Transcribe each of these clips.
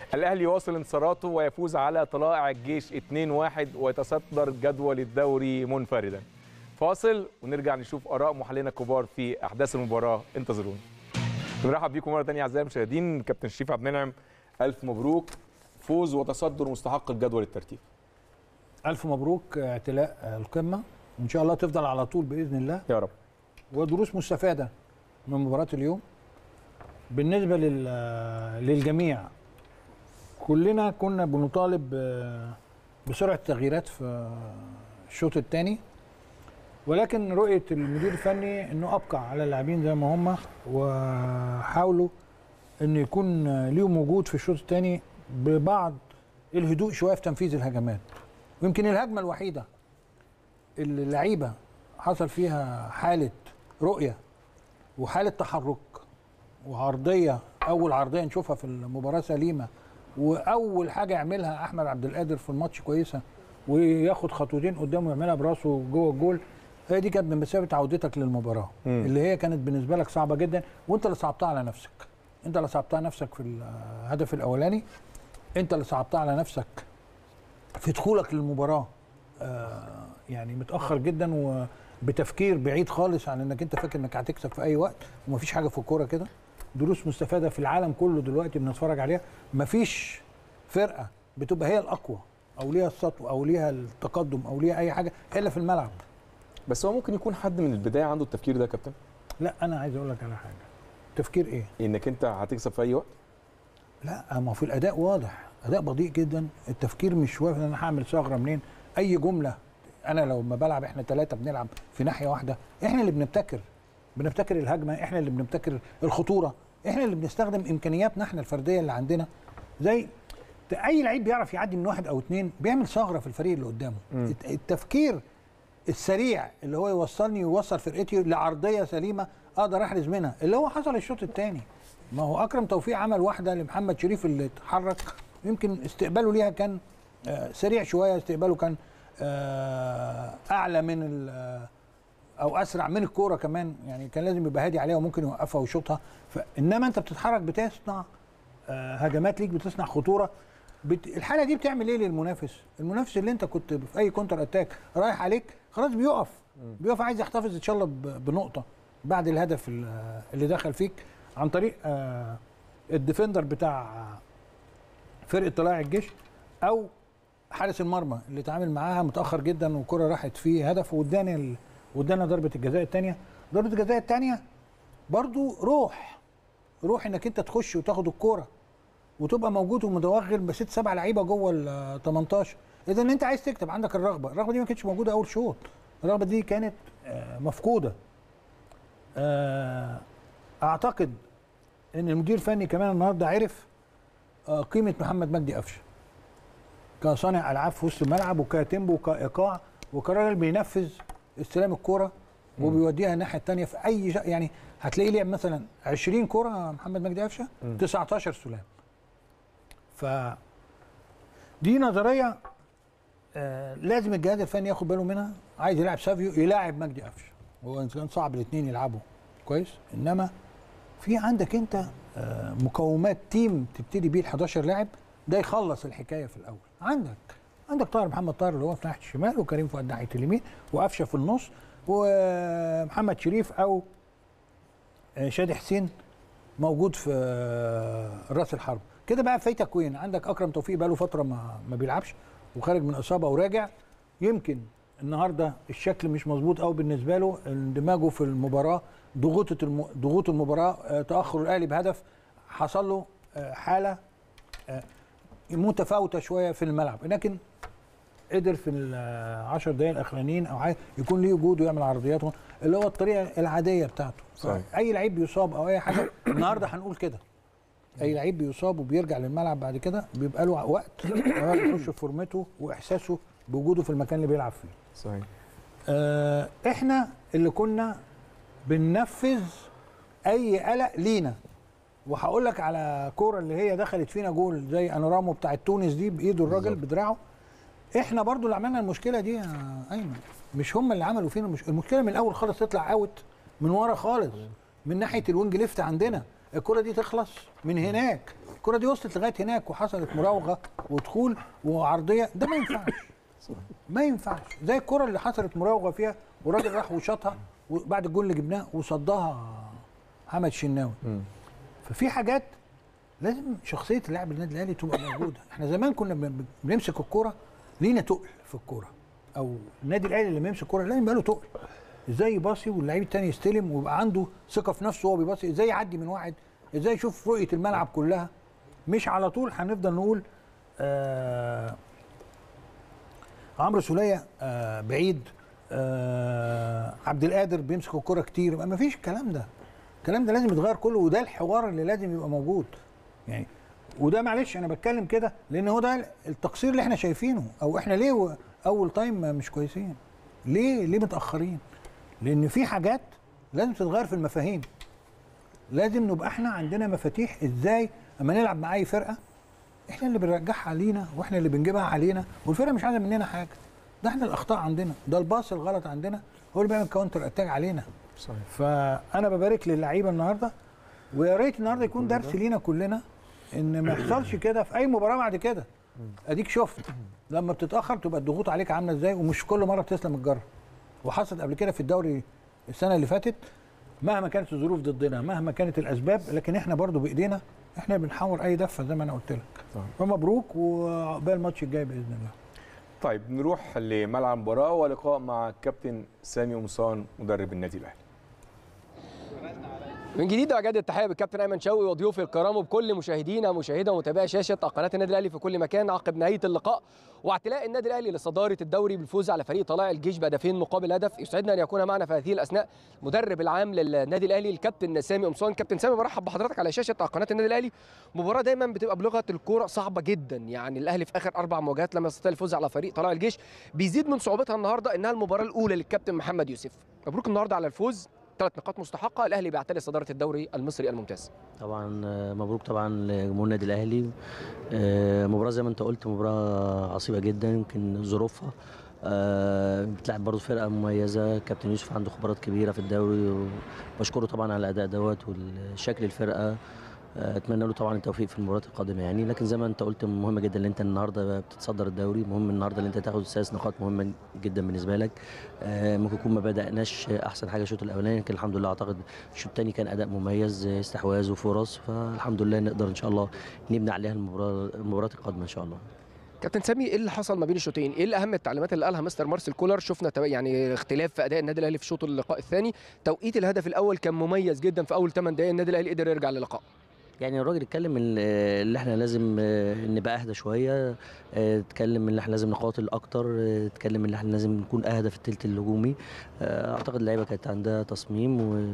الاهلي واصل انتصاراته ويفوز على طلائع الجيش 2-1 ويتصدر جدول الدوري منفردا فاصل ونرجع نشوف اراء محللينا الكبار في احداث المباراه انتظرونا بنرحب بيكم مره ثانيه اعزائي المشاهدين كابتن شريف عبد المنعم الف مبروك فوز وتصدر مستحق الجدول الترتيب الف مبروك اعتلاء القمه وان شاء الله تفضل على طول باذن الله يا رب ودروس مستفاده من مباراه اليوم بالنسبه لل للجميع كلنا كنا بنطالب ب- بسرعه التغييرات في الشوط الثاني ولكن رؤيه المدير الفني انه ابقى على اللاعبين زي ما هم وحاولوا ان يكون ليهم وجود في الشوط الثاني ببعض الهدوء شويه في تنفيذ الهجمات ويمكن الهجمه الوحيده اللي اللعيبه حصل فيها حاله رؤيه وحاله تحرك وعرضيه اول عرضيه نشوفها في المباراه سليمه واول حاجه يعملها احمد عبد القادر في الماتش كويسه وياخد خطوتين قدامه ويعملها براسه جوه الجول هي دي كانت بمثابه عودتك للمباراه مم. اللي هي كانت بالنسبه لك صعبه جدا وانت اللي صعبتها على نفسك انت اللي صعبتها على نفسك في الهدف الاولاني انت اللي صعبتها على نفسك في دخولك للمباراه آه يعني متاخر جدا وبتفكير بعيد خالص عن انك انت فاكر انك هتكسب في اي وقت ومفيش حاجه في الكوره كده دروس مستفاده في العالم كله دلوقتي بنتفرج عليها مفيش فرقه بتبقى هي الاقوى او ليها السطو او ليها التقدم او ليها اي حاجه الا في الملعب بس هو ممكن يكون حد من البدايه عنده التفكير ده يا كابتن لا انا عايز اقول لك على حاجه تفكير ايه انك انت هتكسب في اي وقت لا ما هو في الاداء واضح اداء بطيء جدا التفكير مش واقف ان انا هعمل ثغره منين اي جمله انا لو ما بلعب احنا ثلاثه بنلعب في ناحيه واحده احنا اللي بنبتكر بنبتكر الهجمه احنا اللي بنبتكر الخطوره احنا اللي بنستخدم امكانياتنا احنا الفرديه اللي عندنا زي اي لعيب بيعرف يعدي من واحد او اتنين بيعمل ثغره في الفريق اللي قدامه الت- التفكير السريع اللي هو يوصلني ويوصل فرقتي لعرضيه سليمه اقدر احرز منها اللي هو حصل الشوط الثاني ما هو اكرم توفيق عمل واحده لمحمد شريف اللي اتحرك يمكن استقباله ليها كان آه، سريع شويه استقباله كان آه، اعلى من ال- آه، او اسرع من الكوره كمان يعني كان لازم يبقى هادي عليها وممكن يوقفها ويشوطها فانما انت بتتحرك بتصنع آه، هجمات ليك بتصنع خطوره بت... الحاله دي بتعمل ايه للمنافس المنافس اللي انت كنت في اي كونتر اتاك رايح عليك خلاص بيقف بيقف عايز يحتفظ ان شاء الله ب... بنقطه بعد الهدف ال- اللي دخل فيك عن طريق آه، الديفندر بتاع فرقه طلائع الجيش او حارس المرمى اللي اتعامل معاها متاخر جدا والكره راحت فيه هدف واداني ال... وادانا ضربه الجزاء الثانيه ضربه الجزاء الثانيه برضو روح روح انك انت تخش وتاخد الكوره وتبقى موجود ومتوغل بست سبع لعيبه جوه ال 18 اذا انت عايز تكتب عندك الرغبه الرغبه دي ما كانتش موجوده اول شوط الرغبه دي كانت آه، مفقوده آه، اعتقد ان المدير الفني كمان النهارده عرف آه، قيمه محمد مجدي قفشه كصانع العاب في وسط الملعب وكتيمبو وكايقاع وكراجل بينفذ استلام الكوره وبيوديها الناحيه الثانيه في اي شيء يعني هتلاقيه لعب مثلا 20 كوره محمد مجدي قفشه 19 سلام ف دي نظريه آه لازم الجهاز الفني ياخد باله منها عايز يلعب سافيو يلاعب مجدي قفشه هو إن كان صعب الاثنين يلعبوا كويس انما في عندك انت آه مقومات تيم تبتدي بيه ال 11 لاعب ده يخلص الحكايه في الاول عندك عندك طاهر محمد طاهر اللي هو في ناحيه الشمال وكريم فؤاد ناحيه اليمين وقفشه في النص ومحمد شريف او آه، شادي حسين موجود في آه، راس الحرب كده بقى في تكوين عندك اكرم توفيق بقى له فتره ما ما بيلعبش وخارج من اصابه وراجع يمكن النهارده الشكل مش مظبوط قوي بالنسبه له اندماجه في المباراه ضغوطه الم... ضغوط المباراه آه، تاخر الاهلي بهدف حصل له آه، حاله آه، متفاوته شويه في الملعب لكن قدر في العشر دقائق الاخرانيين او عايز يكون ليه وجود ويعمل عرضيات اللي هو الطريقه العاديه بتاعته صحيح. اي لعيب بيصاب او اي حاجه النهارده هنقول كده اي لعيب بيصاب وبيرجع للملعب بعد كده بيبقى له وقت لما يخش في فورمته واحساسه بوجوده في المكان اللي بيلعب فيه صحيح آه احنا اللي كنا بننفذ اي قلق لينا وهقول لك على كوره اللي هي دخلت فينا جول زي انورامو بتاع تونس دي بايده الراجل بالظبط. بدراعه احنا برضو اللي عملنا المشكله دي يا ايمن مش هم اللي عملوا فينا المش... المشكله من الاول خالص تطلع اوت من ورا خالص من ناحيه الوينج ليفت عندنا الكره دي تخلص من هناك الكره دي وصلت لغايه هناك وحصلت مراوغه ودخول وعرضيه ده ما ينفعش ما ينفعش زي الكره اللي حصلت مراوغه فيها والراجل راح وشاطها وبعد الجول اللي جبناه وصدها محمد شناوي ففي حاجات لازم شخصيه اللاعب النادي الاهلي تبقى موجوده احنا زمان كنا بن- بنمسك الكوره لينا تقل في الكوره او النادي الاهلي لما يمسك الكوره لازم يبقى له تقل ازاي يباصي واللعيب التاني يستلم ويبقى عنده ثقه في نفسه وهو بيباصي ازاي يعدي من واحد ازاي يشوف رؤيه الملعب كلها مش على طول هنفضل نقول آه عمرو سوليه آه بعيد آه عبد القادر بيمسك الكرة كتير ما فيش الكلام ده الكلام ده لازم يتغير كله وده الحوار اللي لازم يبقى موجود يعني وده معلش انا بتكلم كده لان هو ده التقصير اللي احنا شايفينه او احنا ليه و- اول تايم مش كويسين ليه ليه متاخرين لان في حاجات لازم تتغير في المفاهيم لازم نبقى احنا عندنا مفاتيح ازاي اما نلعب مع اي فرقه احنا اللي بنرجعها علينا واحنا اللي بنجيبها علينا والفرقه مش عايزه مننا حاجه ده احنا الاخطاء عندنا ده الباص الغلط عندنا هو اللي بيعمل كاونتر اتاك علينا صحيح فانا ببارك للعيبه النهارده ويا ريت النهارده يكون درس لينا كلنا ان ما يحصلش كده في اي مباراه بعد كده اديك شفت لما بتتاخر تبقى الضغوط عليك عامله ازاي ومش كل مره تسلم الجره وحصلت قبل كده في الدوري السنه اللي فاتت مهما كانت الظروف ضدنا مهما كانت الاسباب لكن احنا برضو بايدينا احنا بنحاور اي دفه زي ما انا قلت لك طبعا. فمبروك وعقبال الماتش الجاي باذن الله طيب نروح لملعب المباراه ولقاء مع الكابتن سامي قمصان مدرب النادي الاهلي من جديد اجدد التحيه بالكابتن ايمن شوقي وضيوفي الكرام وبكل مشاهدينا مشاهده ومتابعي شاشه قناه النادي الاهلي في كل مكان عقب نهايه اللقاء واعتلاء النادي الاهلي لصداره الدوري بالفوز على فريق طلائع الجيش بهدفين مقابل هدف يسعدنا ان يكون معنا في هذه الاثناء المدرب العام للنادي الاهلي الكابتن سامي قمصان كابتن سامي برحب بحضرتك على شاشه قناه النادي الاهلي مباراه دايما بتبقى بلغه الكوره صعبه جدا يعني الاهلي في اخر اربع مواجهات لم يستطيع الفوز على فريق طلائع الجيش بيزيد من صعوبتها النهارده انها المباراه الاولى للكابتن محمد يوسف مبروك النهارده على الفوز ثلاث نقاط مستحقه الاهلي بيعتلي صداره الدوري المصري الممتاز طبعا آه، مبروك طبعا لجمهور النادي الاهلي آه، مباراه زي ما انت قلت مباراه عصيبه جدا يمكن ظروفها آه، بتلعب برضه فرقه مميزه كابتن يوسف عنده خبرات كبيره في الدوري وبشكره طبعا على الاداء دوت والشكل الفرقه آه، اتمنى له طبعا التوفيق في المباريات القادمه يعني لكن زي ما انت قلت مهم جدا ان انت النهارده بتتصدر الدوري مهم النهارده ان انت تاخد سادس نقاط مهمه جدا بالنسبه لك آه، ممكن يكون ما بداناش احسن حاجه الشوط الاولاني لكن الحمد لله اعتقد الشوط الثاني كان اداء مميز آه، استحواذ وفرص فالحمد لله نقدر ان شاء الله نبني عليها المباراه المباريات القادمه ان شاء الله كابتن سامي ايه اللي حصل ما بين الشوطين؟ ايه الاهم التعليمات اللي قالها مستر مارسيل كولر؟ شفنا تب- يعني اختلاف في اداء النادي الاهلي في شوط اللقاء الثاني، توقيت الهدف الاول كان مميز جدا في اول 8 دقائق النادي الاهلي قدر يرجع للقاء. يعني الراجل اتكلم ال- اللي احنا لازم آه، نبقى اهدى شويه آه، اتكلم ان احنا لازم نقاتل اكتر آه، اتكلم ان احنا لازم نكون اهدى في الثلث الهجومي آه، اعتقد اللعيبه كانت عندها تصميم و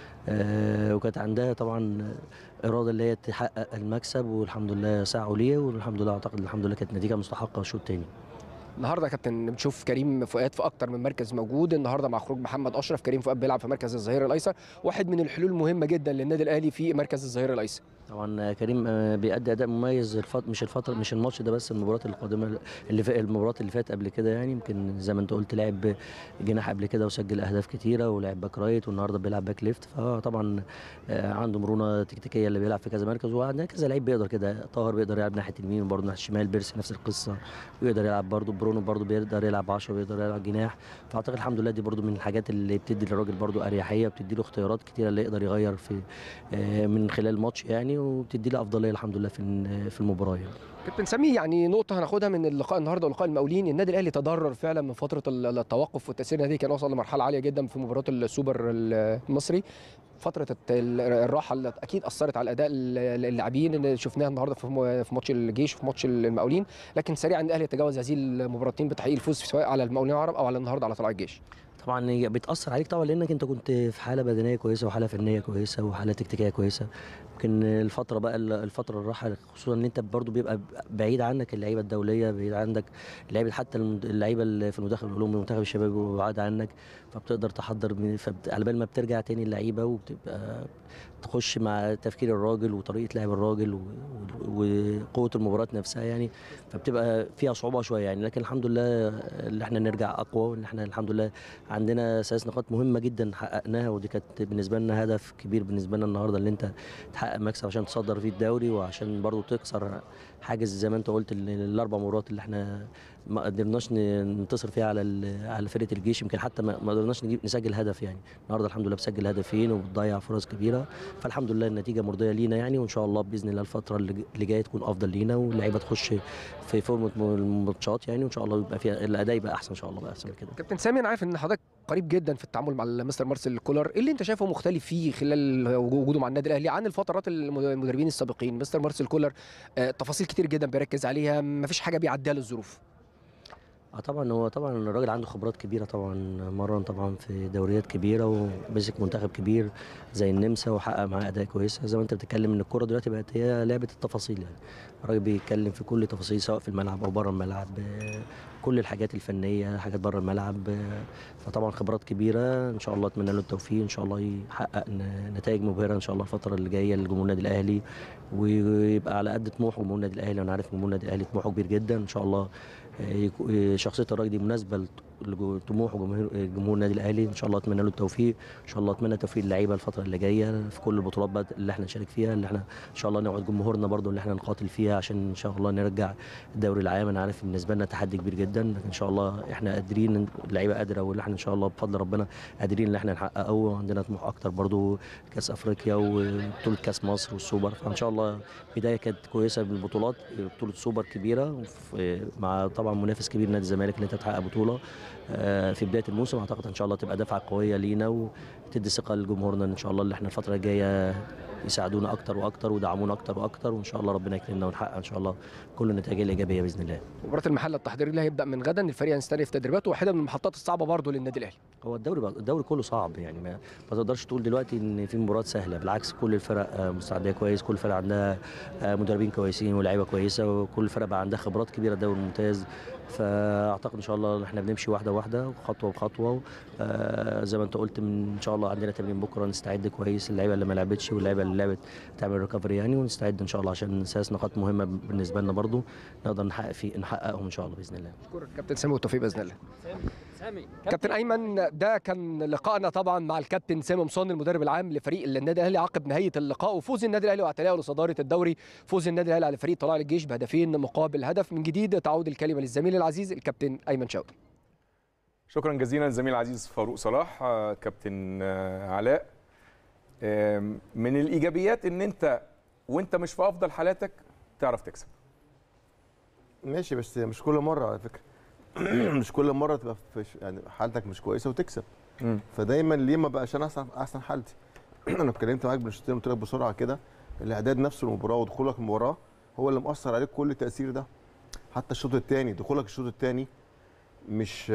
آه، وكانت عندها طبعا اراده اللي هي تحقق المكسب والحمد لله سعوا ليه والحمد لله اعتقد الحمد لله كانت نتيجه مستحقه الشوط الثاني النهارده يا كابتن بنشوف كريم فؤاد في اكتر من مركز موجود، النهارده مع خروج محمد اشرف كريم فؤاد بيلعب في مركز الظهير الايسر، واحد من الحلول مهمه جدا للنادي الاهلي في مركز الظهير الايسر. طبعا كريم آه، بيأدي اداء مميز الفت... مش الفتره مش الماتش ده بس المباريات القادمه اللي في المباريات اللي فاتت قبل كده يعني يمكن زي ما انت قلت لعب جناح قبل كده وسجل اهداف كتيره ولعب باك رايت والنهارده بيلعب باك ليفت فطبعا آه، عنده مرونه تكتيكيه اللي بيلعب في كذا مركز وعندنا كذا لعيب بيقدر كده طاهر بيقدر يلعب ناحيه اليمين وبرضه ناحيه الشمال بيرسي نفس القصه ويقدر يلعب برضه برونو برضه بيقدر يلعب 10 ويقدر يلعب جناح فاعتقد الحمد لله دي برضه من الحاجات اللي بتدي للراجل برضه اريحيه بتدي له اختيارات كتيره اللي يقدر يغير في آه، من خلال الماتش يعني وبتدي له افضليه الحمد لله في ال- في المباراه يعني. كابتن سامي يعني نقطة هناخدها من اللقاء النهارده ولقاء المقاولين، النادي الأهلي تضرر فعلا من فترة ال- التوقف والتأثير النادي كان وصل لمرحلة عالية جدا في مباراة السوبر المصري. فترة الت- ال- الراحة اللي أكيد أثرت على أداء ال- اللاعبين اللي شفناها النهارده في م- في ماتش الجيش وفي ماتش المقاولين، لكن سريعا الأهلي يتجاوز هذه المباراتين بتحقيق الفوز سواء على المقاولين العرب أو على النهارده على طلائع الجيش. طبعا هي بتاثر عليك طبعا لانك انت كنت في حاله بدنيه كويسه وحاله فنيه كويسه وحاله تكتيكيه كويسه يمكن الفتره بقى الفتره الراحه خصوصا ان انت برضو بيبقى بعيد عنك اللعيبه الدوليه بعيد عنك اللعيبه حتى الم- اللعيبه اللي في المنتخب الاولمبي ومنتخب الشباب بيبقوا بعاد عنك فبتقدر تحضر من فبت... على بال ما بترجع تاني اللعيبه وبتبقى تخش مع تفكير الراجل وطريقه لعب الراجل و... و... وقوه المباراه نفسها يعني فبتبقى فيها صعوبه شويه يعني لكن الحمد لله اللي احنا نرجع اقوى وان احنا الحمد لله عندنا ثلاث نقاط مهمه جدا حققناها ودي كانت بالنسبه لنا هدف كبير بالنسبه لنا النهارده اللي انت تحقق تحقق مكسب عشان تصدر فيه الدوري وعشان برضو تكسر حاجز زي ما انت قلت ال- الاربع مرات اللي احنا ما قدرناش ن- ننتصر فيها على ال- على فرقه الجيش يمكن حتى ما ما قدرناش نجيب نسجل هدف يعني النهارده الحمد لله بسجل هدفين وبتضيع فرص كبيره فالحمد لله النتيجه مرضيه لينا يعني وان شاء الله باذن الله الفتره اللي ج- اللي جايه تكون افضل لينا واللعيبه تخش في فورمه م- الماتشات يعني وان شاء الله يبقى فيها الاداء يبقى احسن ان شاء الله بقى احسن من كده كابتن سامي انا عارف ان حضرتك قريب جدا في التعامل مع مستر مارسيل كولر ايه اللي انت شايفه مختلف فيه خلال وجوده مع النادي الاهلي عن الفترات الم- المدربين السابقين مستر مارسيل كولر آه، تفاصيل كتير جدا بيركز عليها مفيش حاجه بيعديها للظروف اه طبعا هو طبعا الراجل عنده خبرات كبيره طبعا مرن طبعا في دوريات كبيره ومسك منتخب كبير زي النمسا وحقق معاه اداء كويسه زي ما انت بتتكلم ان الكوره دلوقتي بقت هي لعبه التفاصيل يعني الراجل بيتكلم في كل تفاصيل سواء في الملعب او بره الملعب آه، كل الحاجات الفنيه حاجات بره الملعب آه، فطبعا خبرات كبيره ان شاء الله اتمنى له التوفيق ان شاء الله يحقق ن- نتائج مبهره ان شاء الله الفتره اللي جايه لجمهور النادي الاهلي ويبقى على قد طموح جمهور النادي الاهلي وانا عارف جمهور النادي الاهلي طموحه كبير جدا ان شاء الله يكو- شخصيه الراجل دي مناسبه لط- لطموح جمهور جمهور النادي الاهلي ان شاء الله اتمنى له التوفيق ان شاء الله اتمنى توفيق اللعيبه الفتره اللي جايه في كل البطولات بقى اللي احنا نشارك فيها اللي احنا ان شاء الله نوعد جمهورنا برضو اللي احنا نقاتل فيها عشان ان شاء الله نرجع الدوري العام انا عارف بالنسبه لنا تحدي كبير جدا لكن ان شاء الله احنا قادرين اللعيبه قادره واللي احنا ان شاء الله بفضل ربنا قادرين ان احنا نحققه وعندنا طموح اكتر برضو كاس افريقيا وبطوله كاس مصر والسوبر فان شاء الله بدايه كانت كويسه بالبطولات بطوله سوبر كبيره وف- مع طبعا منافس كبير نادي الزمالك اللي انت تحقق بطوله آه، في بدايه الموسم اعتقد ان شاء الله تبقى دفعه قويه لينا وتدي ثقه لجمهورنا ان شاء الله اللي احنا الفتره الجايه يساعدونا اكتر واكتر ويدعمونا اكتر واكتر وان شاء الله ربنا يكرمنا ونحقق ان شاء الله كل النتائج الايجابيه باذن الله مباراه المحله التحضيري اللي هيبدا من غدا الفريق هيستنف تدريباته واحده من المحطات الصعبه برضه للنادي الاهلي هو الدوري بقى الدوري كله صعب يعني ما, ما تقدرش تقول دلوقتي ان في مباراه سهله بالعكس كل الفرق آه، مستعديه كويس كل الفرق عندها آه، مدربين كويسين ولاعيبه كويسه وكل الفرق بقى عندها خبرات كبيره الدوري الممتاز فاعتقد ان شاء الله احنا بنمشي واحده واحده خطوه بخطوه آه، زي ما انت قلت من ان شاء الله عندنا تمرين بكره نستعد كويس اللعيبه اللي ما لعبتش واللعيبه اللي لعبت تعمل ريكفري يعني ونستعد ان شاء الله عشان ثلاث نقاط مهمه بالنسبه لنا برضو نقدر نحقق في نحققهم ان شاء الله باذن الله اشكرك كابتن سامي والتوفيق باذن الله كابتن ايمن ده كان لقائنا طبعا مع الكابتن سامي مصون المدرب العام لفريق النادي الاهلي عقب نهايه اللقاء وفوز النادي الاهلي واعتلاءه لصداره الدوري فوز النادي الاهلي على فريق طلائع الجيش بهدفين مقابل هدف من جديد تعود الكلمه للزميل العزيز الكابتن ايمن شوقي شكرا جزيلا للزميل العزيز فاروق صلاح آه، كابتن آه، علاء آم، من الايجابيات ان انت وانت مش في افضل حالاتك تعرف تكسب ماشي بس مش كل مره على فكره مش كل مره تبقى في ش- يعني حالتك مش كويسه وتكسب مم. فدايما ليه ما بقاش انا احسن احسن حالتي انا اتكلمت معاك من الشوطين قلت لك بسرعه كده الاعداد نفسه المباراه ودخولك المباراه هو اللي مؤثر عليك كل التاثير ده حتى الشوط الثاني دخولك الشوط الثاني مش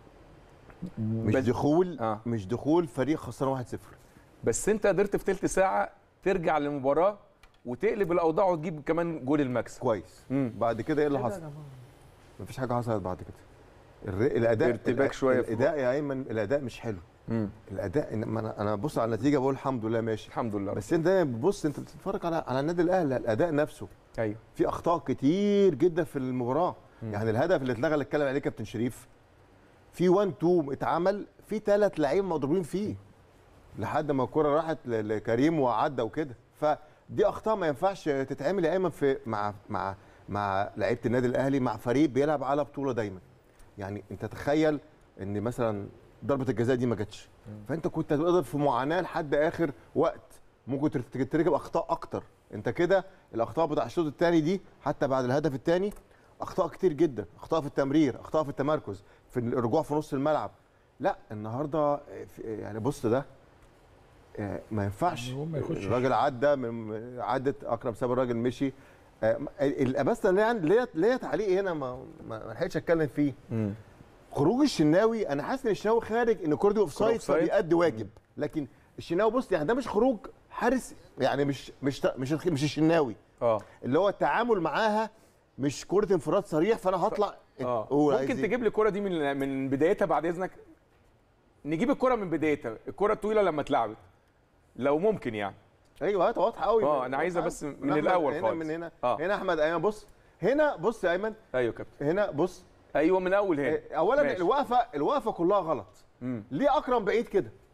مش بس- دخول آه. مش دخول فريق خسران 1-0 بس انت قدرت في ثلث ساعه ترجع للمباراه وتقلب الاوضاع وتجيب كمان جول المكسب كويس مم. بعد كده ايه اللي حصل؟ مفيش حاجه حصلت بعد كده الر- الاداء ارتباك شوية في الاداء يا ايمن الاداء مش حلو مم. الاداء إن- ما انا انا ببص على النتيجه بقول الحمد لله ماشي الحمد لله بس انت دايما بتبص انت بتتفرج على على النادي الاهلي الاداء نفسه ايوه في اخطاء كتير جدا في المباراه مم. يعني الهدف اللي اتلغى اللي اتكلم عليه كابتن شريف في 1 2 اتعمل في ثلاث لعيبه مضروبين فيه لحد ما الكره راحت ل- لكريم وعدى وكده فدي اخطاء ما ينفعش تتعمل يا ايمن في مع مع مع لعيبه النادي الاهلي مع فريق بيلعب على بطوله دايما يعني انت تخيل ان مثلا ضربه الجزاء دي ما جاتش فانت كنت هتقدر في معاناه لحد اخر وقت ممكن ترت- ترتكب اخطاء اكتر انت كده الاخطاء بتاع الشوط الثاني دي حتى بعد الهدف الثاني اخطاء كتير جدا اخطاء في التمرير اخطاء في التمركز في الرجوع في نص الملعب لا النهارده في- يعني بص ده آه، ما ينفعش هو ما يخشش. الراجل عدى من عدت اكرم ساب الراجل مشي آه، ال- بس انا ليا ليا ليا تعليق هنا ما ما ما لحقتش اتكلم فيه مم. خروج الشناوي انا حاسس ان الشناوي خارج ان الكوره دي اوف سايد أوفسايد. فبيأدي واجب لكن الشناوي بص يعني ده مش خروج حارس يعني مش مش مش الخ- مش الشناوي اه اللي هو التعامل معاها مش كره انفراد صريح فانا هطلع اه قول ممكن عايز إيه؟ تجيب لي الكره دي من من بدايتها بعد اذنك نجيب الكره من بدايتها الكره الطويله لما اتلعبت لو ممكن يعني ايوه هات واضحه قوي آه، أنا عايزها بس من الأول هنا خالص. من هنا آه. هنا احمد ايمن بص هنا بص يا ايمن ايوه كابتن هنا بص ايوه من اول هنا إيه، اولا ماشي. الوقفه الوقفه كلها غلط مم. ليه اكرم بعيد كده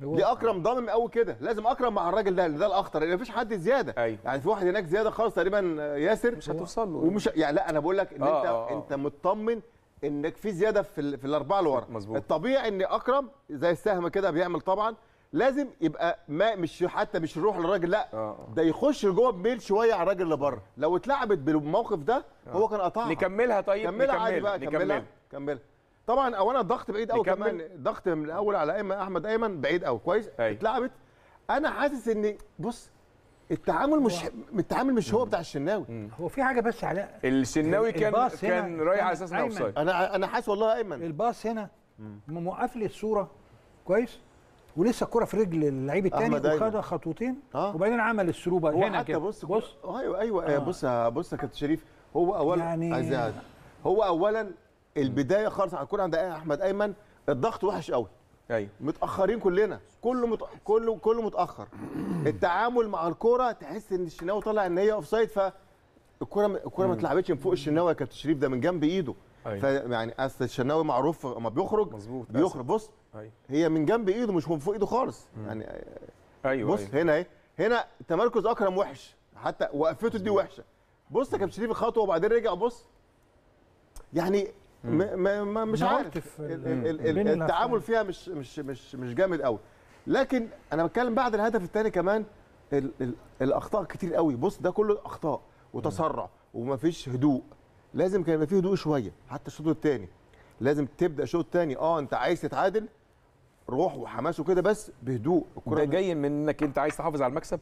هو- ليه اكرم ضامن قوي كده لازم اكرم مع الراجل ده ده الاخطر لان مفيش حد زياده أيوة. يعني في واحد هناك زياده خالص تقريبا ياسر مش هتوصل له ومش يعني لا انا بقول لك ان آه، انت آه، آه. انت مطمن انك في زياده في ال- في الاربعه اللي ورا مظبوط. الطبيعي ان اكرم زي السهم كده بيعمل طبعا لازم يبقى ما مش حتى مش يروح للراجل لا آه، آه. ده يخش لجوه بميل شويه على الراجل اللي بره لو اتلعبت بالموقف ده هو كان قطعها نكملها طيب كملها عادي نكمل- بقى كملها نكمل. كملها طبعا اولا الضغط بعيد قوي نكمل. كمان الضغط من الاول على ايمن احمد ايمن بعيد قوي كويس أيوة. اتلعبت انا حاسس ان بص التعامل مش التعامل مش هو بتاع الشناوي هو في حاجه بس علاء الشناوي كان الباص هنا كان رايح على كان اساس انه أيمن. اوفسايد انا انا حاسس والله يا ايمن الباص هنا موقف لي الصوره كويس ولسه الكره في رجل اللعيب الثاني أحمد أيمن. وخدها خطوتين آه. وبعدين عمل السروبه هو هنا حتى كده بص بص ايوه ايوه آه. آه. بص يا- بص يا كابتن شريف هو اولا يعني- عايز يعد. هو اولا البدايه خالص هتكون عند احمد ايمن الضغط وحش قوي ايوه متاخرين كلنا كله مت... كله كله متاخر التعامل مع الكوره تحس ان الشناوي طلع ان هي اوف سايد ف الكوره الكوره ما اتلعبتش من فوق الشناوي يا كابتن شريف ده من جنب ايده أيوة. فيعني اصل الشناوي معروف اما بيخرج مظبوط بيخرج بص ايوه هي من جنب ايده مش من فوق ايده خالص يعني ايوه بص أيوة. هنا اهي هنا تمركز اكرم وحش حتى وقفته دي وحشه بص يا كابتن شريف خطوه وبعدين رجع بص يعني م م م مش أنا عارف قلت في ال- ال- ال- ال- بين التعامل الأفلام. فيها مش مش مش مش جامد قوي لكن انا بتكلم بعد الهدف الثاني كمان ال ال الاخطاء كتير قوي بص ده كله اخطاء وتسرع ومفيش هدوء لازم كان يبقى فيه هدوء شويه حتى الشوط الثاني لازم تبدا شوط تاني اه انت عايز تتعادل روح وحماس وكده بس بهدوء ده جاي من انك انت عايز تحافظ على المكسب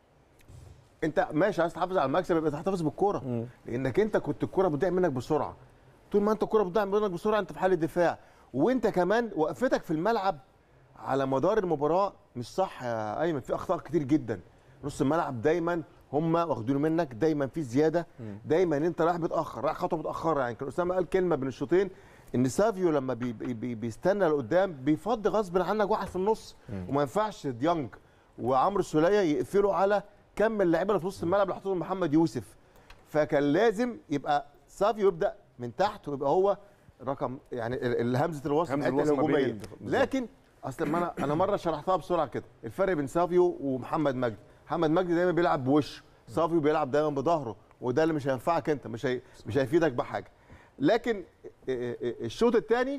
انت ماشي عايز تحافظ على المكسب يبقى تحتفظ بالكوره لانك انت كنت الكوره بتضيع منك بسرعه طول ما انت الكوره بتضيع منك بسرعه انت في حاله دفاع وانت كمان وقفتك في الملعب على مدار المباراه مش صح يا ايمن في اخطاء كتير جدا نص الملعب دايما هم واخدين منك دايما في زياده دايما انت رايح متاخر رايح خطوه متاخره يعني كان اسامه قال كلمه بين الشوطين ان سافيو لما بي بي بي بيستنى لقدام بيفضي غصب عنك واحد في النص وما ينفعش ديانج وعمرو السوليه يقفلوا على كم اللعيبه اللي في نص الملعب اللي حطهم محمد يوسف فكان لازم يبقى سافيو يبدا من تحت ويبقى هو رقم يعني ال- ال- همزه الوصل همزة الحته الوصل ما بين الهجوميه ال- بالظبط. لكن اصل ما انا انا مره شرحتها بسرعه كده الفرق بين سافيو ومحمد مجدي محمد مجدي دايما بيلعب بوشه سافيو بيلعب دايما بظهره وده اللي مش هينفعك انت مش هي مش هيفيدك بحاجه لكن اه، اه، الشوط الثاني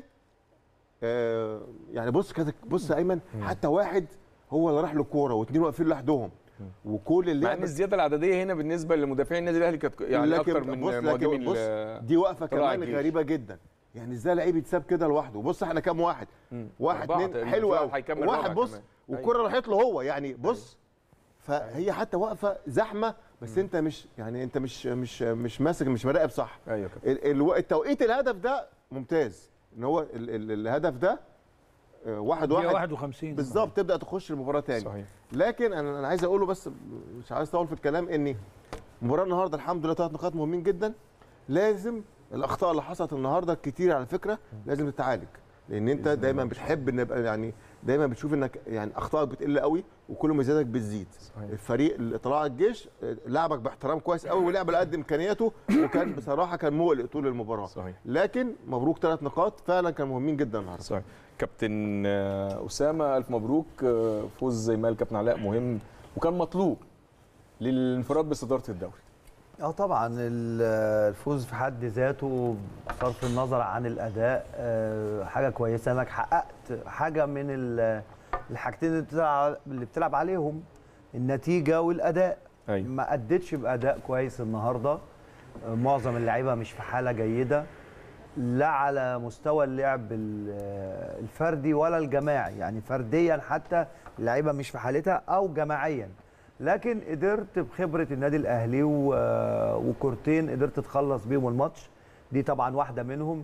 يعني بص كده بص يا ايمن حتى واحد هو اللي راح له الكوره واثنين واقفين لوحدهم وكل مع ان اللعب الزياده العدديه هنا بالنسبه لمدافعين النادي الاهلي كانت يعني لكن اكتر من بص لكن مهاجمين بص ال- دي وقفه طلائع كمان الجيش. غريبه جدا يعني ازاي لعيب يتساب كده لوحده بص احنا كام واحد واحد أربعة اتنين تقريباً. حلو في قوي واحد هيكمل واحد رابع بص كمان. والكره راحت له هو يعني بص فهي حتى واقفه زحمه بس انت مش يعني انت مش مش مش ماسك مش مراقب صح ايوه كده ال- الو- التوقيت الهدف ده ممتاز ان هو ال ال الهدف ده آه، واحد دقيقة واحد 51 بالظبط تبدا تخش المباراه تاني صحيح لكن انا انا عايز اقوله بس مش عايز اطول في الكلام ان مباراه النهارده الحمد لله ثلاث نقاط مهمين جدا لازم الاخطاء اللي حصلت النهارده كتير على فكره لازم تتعالج لان انت دايما بتحب ان يبقى يعني دايما بتشوف انك يعني اخطائك بتقل قوي وكل ما زيادك بتزيد صحيح. الفريق اللي طلع الجيش آه، لعبك باحترام كويس قوي ولعب على قد امكانياته وكان بصراحه كان مقلق طول المباراه صحيح لكن مبروك ثلاث نقاط فعلا كانوا مهمين جدا النهارده صحيح كابتن آه، اسامه الف مبروك آه، فوز زي ما قال كابتن علاء مهم وكان مطلوب للانفراد بصداره الدوري اه طبعا ال- الفوز في حد ذاته بصرف النظر عن الاداء آه، حاجه كويسه انك حققت حاجه من ال- الحاجتين اللي بتلعب اللي بتلعب عليهم النتيجه والاداء ايوه ما ادتش باداء كويس النهارده آه، معظم اللعيبه مش في حاله جيده لا على مستوى اللعب ال- آه، الفردي ولا الجماعي يعني فرديا حتى اللعيبه مش في حالتها او جماعيا لكن قدرت بخبره النادي الاهلي و- آه، وكورتين قدرت تخلص بيهم الماتش دي طبعا واحده منهم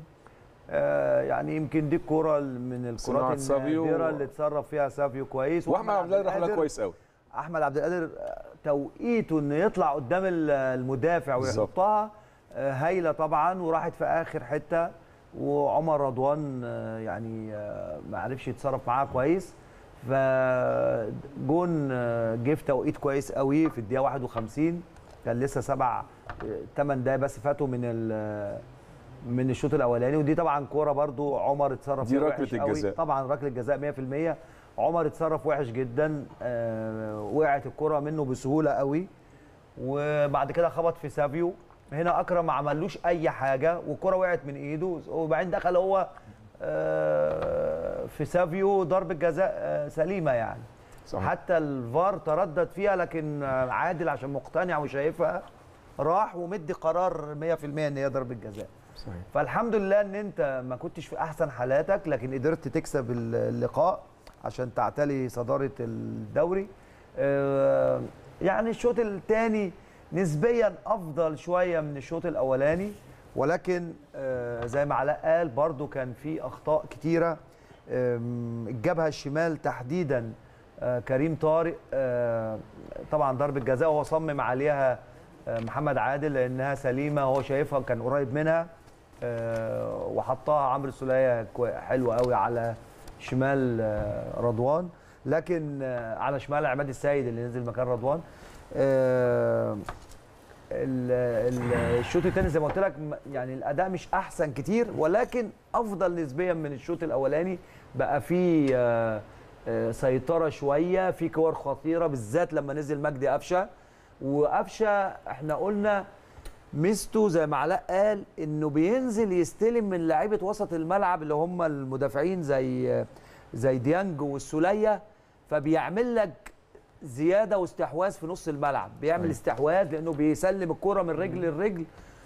آه، يعني يمكن دي الكره من صناعة الكرات سافيو النادره اللي اتصرف فيها سافيو كويس واحمد عبد القادر راح لها القادر- كويس قوي احمد عبد القادر آه، توقيته انه يطلع قدام ال- المدافع بالظبط. ويحطها آه، هايله طبعا وراحت في اخر حته وعمر رضوان آه، يعني آه، ما عرفش يتصرف معاها كويس فجون آه، جه في توقيت كويس قوي في الدقيقه 51 كان لسه سبع ثمان دقايق بس فاتوا من ال- من الشوط الاولاني ودي طبعا كوره برضو عمر اتصرف دي فيها ركلة وحش قوي. الجزاء. طبعا ركله جزاء 100% عمر اتصرف وحش جدا آه، وقعت الكره منه بسهوله قوي وبعد كده خبط في سافيو هنا اكرم ما عملوش اي حاجه والكره وقعت من ايده وبعدين دخل هو آه، في سافيو ضربه جزاء آه، سليمه يعني صحيح. حتى الفار تردد فيها لكن آه، عادل عشان مقتنع وشايفها راح ومدي قرار 100% ان هي ضربه جزاء صحيح فالحمد لله ان انت ما كنتش في احسن حالاتك لكن قدرت تكسب اللقاء عشان تعتلي صداره الدوري آه، يعني الشوط الثاني نسبيا افضل شويه من الشوط الاولاني ولكن آه، زي ما علاء قال برضو كان في اخطاء كتيره آم، الجبهه الشمال تحديدا آه، كريم طارق آه، طبعا ضربه جزاء وهو صمم عليها آه، محمد عادل لانها سليمه هو شايفها كان قريب منها آه، وحطها عمرو السوليه كوي- حلوه قوي على شمال آه، رضوان لكن آه، على شمال عماد السيد اللي نزل مكان رضوان آه، ال- ال- الشوط الثاني زي ما قلت لك م- يعني الاداء مش احسن كتير ولكن افضل نسبيا من الشوط الاولاني بقى فيه آه، آه، سيطره شويه في كور خطيره بالذات لما نزل مجدي قفشه وقفشه احنا قلنا ميزته زي ما علاء قال انه بينزل يستلم من لعيبه وسط الملعب اللي هم المدافعين زي زي ديانج والسوليه فبيعمل لك زياده واستحواذ في نص الملعب بيعمل استحواذ لانه بيسلم الكره من رجل لرجل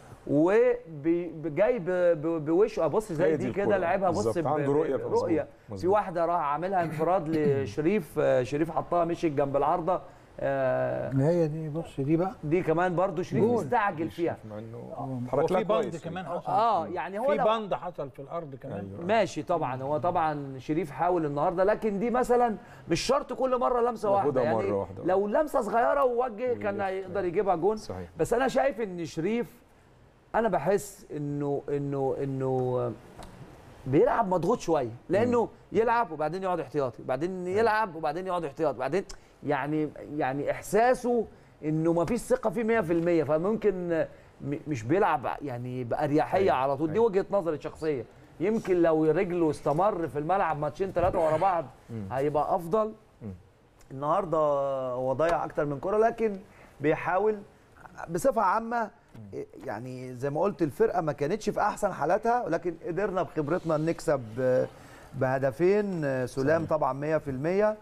وجاي بوشه بص هي زي دي دي كده الكرة. لعبها بص بالظبط. ب- عنده رؤية. مظبوط. رؤيه في مظبوط. واحده راح عاملها انفراد لشريف آه، شريف حطها مشيت جنب العارضه آه، هي دي بص دي بقى دي كمان برضو شريف جول. مستعجل فيها مع انه وفي لها بند كويس كمان حصل اه يعني هو في لو بند حصل في الارض كمان ماشي طبعا هو طبعا شريف حاول النهارده لكن دي مثلا مش شرط كل مره لمسه واحده ياخدها يعني مرة واحدة. لو لمسه صغيره ووجه كان هيقدر يجيبها جون صحيح. بس انا شايف ان شريف انا بحس انه انه انه بيلعب مضغوط شويه لانه يلعب وبعدين يقعد احتياطي وبعدين يلعب وبعدين يقعد احتياطي وبعدين يعني يعني احساسه انه ما فيش ثقه فيه 100% فممكن م- مش بيلعب يعني باريحيه أيوة، على طول دي أيوة. وجهه نظري الشخصيه يمكن لو رجله استمر في الملعب ماتشين ثلاثه ورا بعض هيبقى افضل النهارده هو ضيع اكتر من كره لكن بيحاول بصفه عامه يعني زي ما قلت الفرقه ما كانتش في احسن حالاتها ولكن قدرنا بخبرتنا نكسب بهدفين سلام طبعا 100%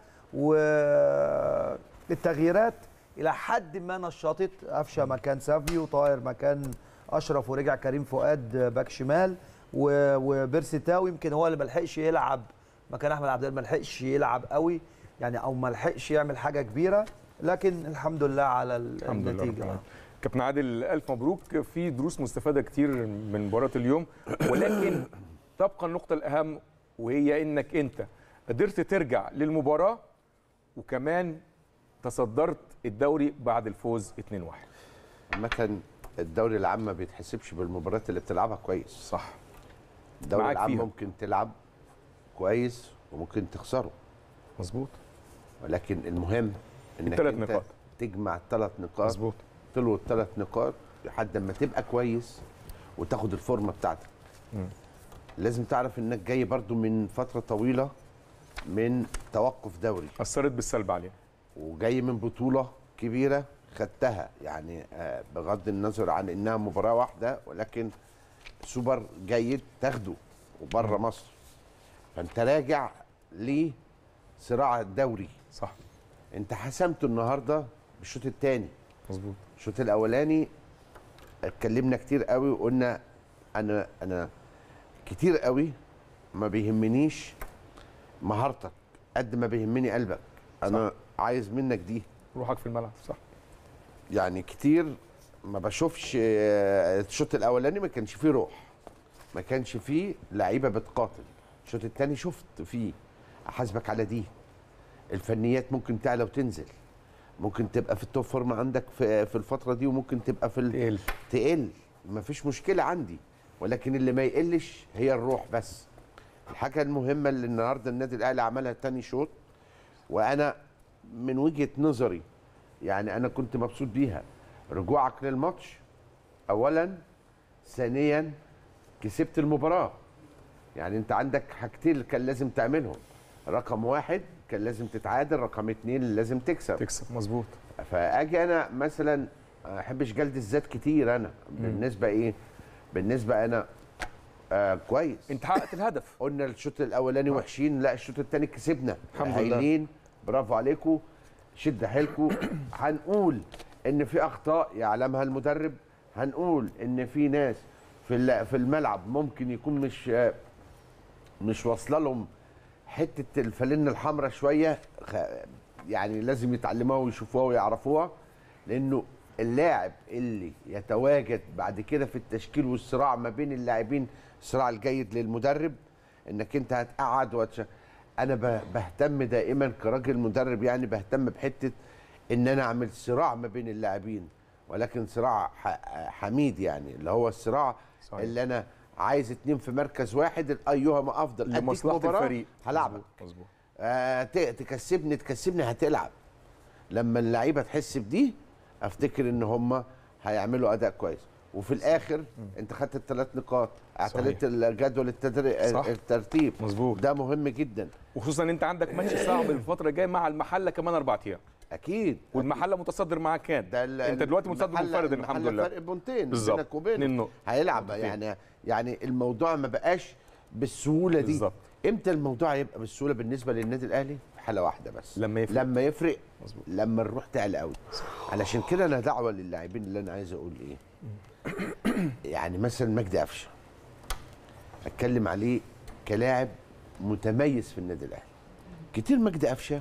والتغييرات الى حد ما نشطت قفشه مكان سافيو طاهر مكان اشرف ورجع كريم فؤاد باك شمال و- وبيرسي تاو يمكن هو اللي ما لحقش يلعب مكان احمد عبد الله ما لحقش يلعب قوي يعني او ما لحقش يعمل حاجه كبيره لكن الحمد لله على ال- الحمد لله رب النتيجه العالمين. كابتن عادل الف مبروك في دروس مستفاده كتير من مباراه اليوم ولكن تبقى النقطه الاهم وهي انك انت قدرت ترجع للمباراه وكمان تصدرت الدوري بعد الفوز 2-1 عامة الدوري العام ما بيتحسبش بالمباريات اللي بتلعبها كويس صح الدوري معاك العام فيها. ممكن تلعب كويس وممكن تخسره مظبوط ولكن المهم انك التلات انت نقاط. تجمع الثلاث نقاط مظبوط طلعوا الثلاث نقاط لحد ما تبقى كويس وتاخد الفورمه بتاعتك مم. لازم تعرف انك جاي برضو من فتره طويله من توقف دوري اثرت بالسلب علينا وجاي من بطوله كبيره خدتها يعني آه، بغض النظر عن انها مباراه واحده ولكن سوبر جيد تاخده وبره مصر فانت راجع لصراع الدوري صح انت حسمته النهارده بالشوط الثاني مظبوط الشوط الاولاني اتكلمنا كتير قوي وقلنا انا انا كتير قوي ما بيهمنيش مهارتك قد ما بيهمني قلبك انا عايز منك دي روحك في الملعب صح يعني كتير ما بشوفش آه، الشوط الاولاني ما كانش فيه روح ما كانش فيه لعيبه بتقاتل الشوط الثاني شفت فيه احاسبك على دي الفنيات ممكن تعلى وتنزل ممكن تبقى في التوب فورم عندك في في الفتره دي وممكن تبقى في ال- تقل تقل ما فيش مشكله عندي ولكن اللي ما يقلش هي الروح بس الحاجه المهمه اللي النهارده النادي الاهلي عملها تاني شوط وانا من وجهه نظري يعني انا كنت مبسوط بيها رجوعك للماتش اولا ثانيا كسبت المباراه يعني انت عندك حاجتين اللي كان لازم تعملهم رقم واحد كان لازم تتعادل رقم اتنين لازم تكسب تكسب مظبوط فاجي انا مثلا ما احبش جلد الذات كتير انا بالنسبه ايه بالنسبه انا آه كويس انت حققت الهدف قلنا الشوط الاولاني وحشين لا الشوط الثاني كسبنا الحمد لله. هايلين برافو عليكم شد حيلكم هنقول ان في اخطاء يعلمها المدرب هنقول ان في ناس في ال- في الملعب ممكن يكون مش مش واصله لهم حته الفانلة الحمراء شويه خ- يعني لازم يتعلموها ويشوفوها ويعرفوها لانه اللاعب اللي يتواجد بعد كده في التشكيل والصراع ما بين اللاعبين الصراع الجيد للمدرب انك انت هتقعد وتش... انا ب- بهتم دائما كراجل مدرب يعني بهتم بحته ان انا اعمل صراع ما بين اللاعبين ولكن صراع ح... حميد يعني اللي هو الصراع صحيح. اللي انا عايز اتنين في مركز واحد ايهما افضل أديك لمصلحه مباراة، الفريق هلعبك مظبوط، مظبوط آه ت- تكسبني تكسبني هتلعب لما اللعيبه تحس بدي افتكر ان هم هيعملوا اداء كويس وفي الاخر انت خدت الثلاث نقاط اعتلت الجدول التدري... صح. الترتيب مظبوط. ده مهم جدا وخصوصا ان انت عندك ماتش صعب الفتره الجايه مع المحله كمان اربع ايام اكيد والمحله متصدر معاك كام ده ال- انت دلوقتي متصدر المحل- منفرد الحمد المحل لله فرق بونتين بالظبط. بينك وبينه اتنين نقط. هيلعب نقطتين. يعني يعني الموضوع ما بقاش بالسهوله دي بالظبط. امتى الموضوع يبقى بالسهوله بالنسبه للنادي الاهلي في حاله واحده بس لما يفرق. لما يفرق مظبوط. لما الروح تعلى قوي علشان كده انا دعوه للاعبين اللي انا عايز اقول ايه يعني مثلا مجدي قفشه اتكلم عليه كلاعب متميز في النادي الاهلي كتير مجدي قفشه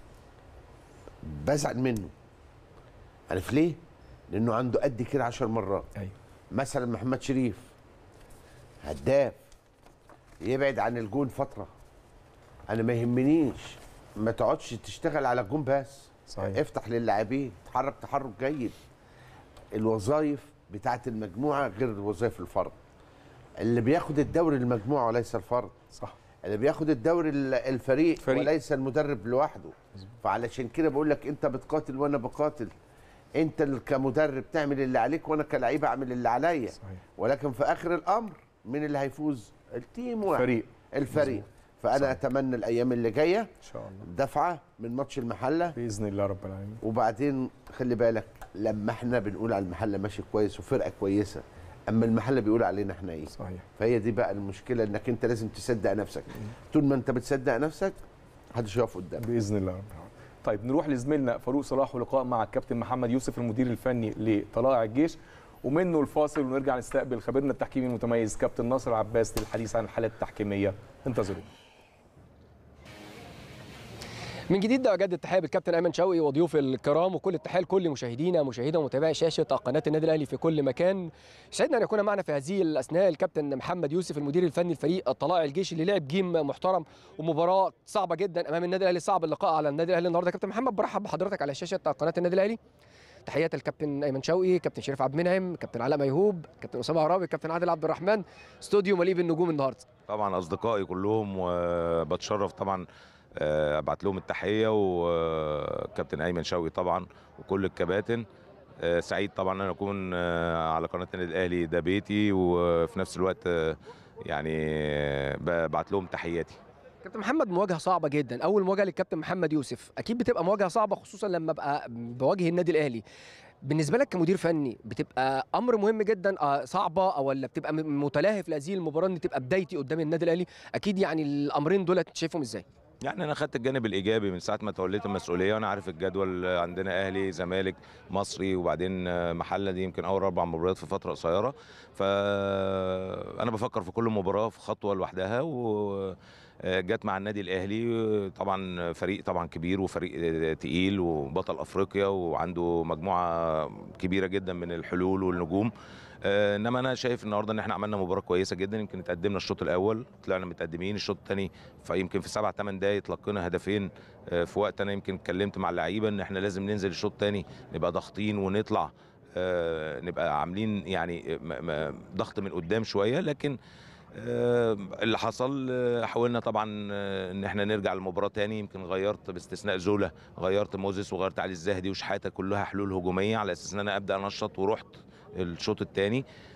بزعل منه عارف ليه لانه عنده قد كده عشر مرات ايوه مثلا محمد شريف هداف يبعد عن الجون فتره انا ما يهمنيش ما تقعدش تشتغل على الجون بس صحيح. افتح للاعبين اتحرك تحرك جيد الوظائف بتاعت المجموعه غير وظائف الفرد اللي بياخد الدوري المجموعه وليس الفرد صح اللي بياخد الدوري ال- الفريق, فريق. وليس المدرب لوحده فعلشان كده بقول لك انت بتقاتل وانا بقاتل انت اللي كمدرب تعمل اللي عليك وانا كلعيب اعمل اللي عليا صحيح. ولكن في اخر الامر مين اللي هيفوز التيم واحد فريق. الفريق فانا صحيح. اتمنى الايام اللي جايه ان شاء الله دفعه من ماتش المحله باذن الله رب العالمين وبعدين خلي بالك لما احنا بنقول على المحله ماشي كويس وفرقه كويسه اما المحله بيقول علينا احنا ايه صحيح فهي دي بقى المشكله انك انت لازم تصدق نفسك طول ما انت بتصدق نفسك محدش يقف قدامك باذن الله رب العالمين طيب نروح لزميلنا فاروق صلاح ولقاء مع الكابتن محمد يوسف المدير الفني لطلائع الجيش ومنه الفاصل ونرجع نستقبل خبيرنا التحكيمي المتميز كابتن ناصر عباس للحديث عن الحاله التحكيميه انتظروا من جديد ده جد التحيه بالكابتن ايمن شوقي وضيوف الكرام وكل التحيه لكل مشاهدينا مشاهدة ومتابعي شاشه قناه النادي الاهلي في كل مكان يسعدنا ان يكون معنا في هذه الاثناء الكابتن محمد يوسف المدير الفني لفريق طلائع الجيش اللي لعب جيم محترم ومباراه صعبه جدا امام النادي الاهلي صعب اللقاء على النادي الاهلي النهارده كابتن محمد برحب بحضرتك على شاشه قناه النادي الاهلي تحيات الكابتن ايمن شوقي كابتن شريف عبد المنعم كابتن علاء ميهوب كابتن اسامه عرابي كابتن عادل عبد الرحمن استوديو مليء بالنجوم النهارده طبعا اصدقائي كلهم وبتشرف طبعا آه، ابعت لهم التحيه وكابتن ايمن شوقي طبعا وكل الكباتن آه، سعيد طبعا ان انا اكون آه، على قناه النادي الاهلي ده بيتي وفي نفس الوقت آه، يعني آه، ببعت لهم تحياتي كابتن محمد مواجهه صعبه جدا اول مواجهه للكابتن محمد يوسف اكيد بتبقى مواجهه صعبه خصوصا لما ابقى بواجه النادي الاهلي بالنسبه لك كمدير فني بتبقى امر مهم جدا آه، صعبه او ولا بتبقى م- متلهف لهذه المباراه ان تبقى بدايتي قدام النادي الاهلي اكيد يعني الامرين دول انت شايفهم ازاي يعني انا خدت الجانب الايجابي من ساعه ما توليت المسؤوليه وانا عارف الجدول عندنا اهلي زمالك مصري وبعدين محله دي يمكن اول اربع مباريات في فتره قصيره فانا بفكر في كل مباراه في خطوه لوحدها و جت مع النادي الاهلي طبعا فريق طبعا كبير وفريق تقيل وبطل افريقيا وعنده مجموعه كبيره جدا من الحلول والنجوم آه، انما انا شايف النهارده ان احنا عملنا مباراه كويسه جدا يمكن اتقدمنا الشوط الاول طلعنا متقدمين الشوط الثاني فيمكن في سبع ثمان دقائق تلقينا هدفين آه، في وقت انا يمكن اتكلمت مع اللعيبه ان احنا لازم ننزل الشوط الثاني نبقى ضاغطين ونطلع آه، نبقى عاملين يعني م- م- ضغط من قدام شويه لكن آه، اللي حصل آه، حاولنا طبعا آه، ان احنا نرجع للمباراه تاني يمكن غيرت باستثناء زولا غيرت موزيس وغيرت علي الزاهدي وشحاته كلها حلول هجوميه على اساس ان انا ابدا انشط ورحت الشوط الثاني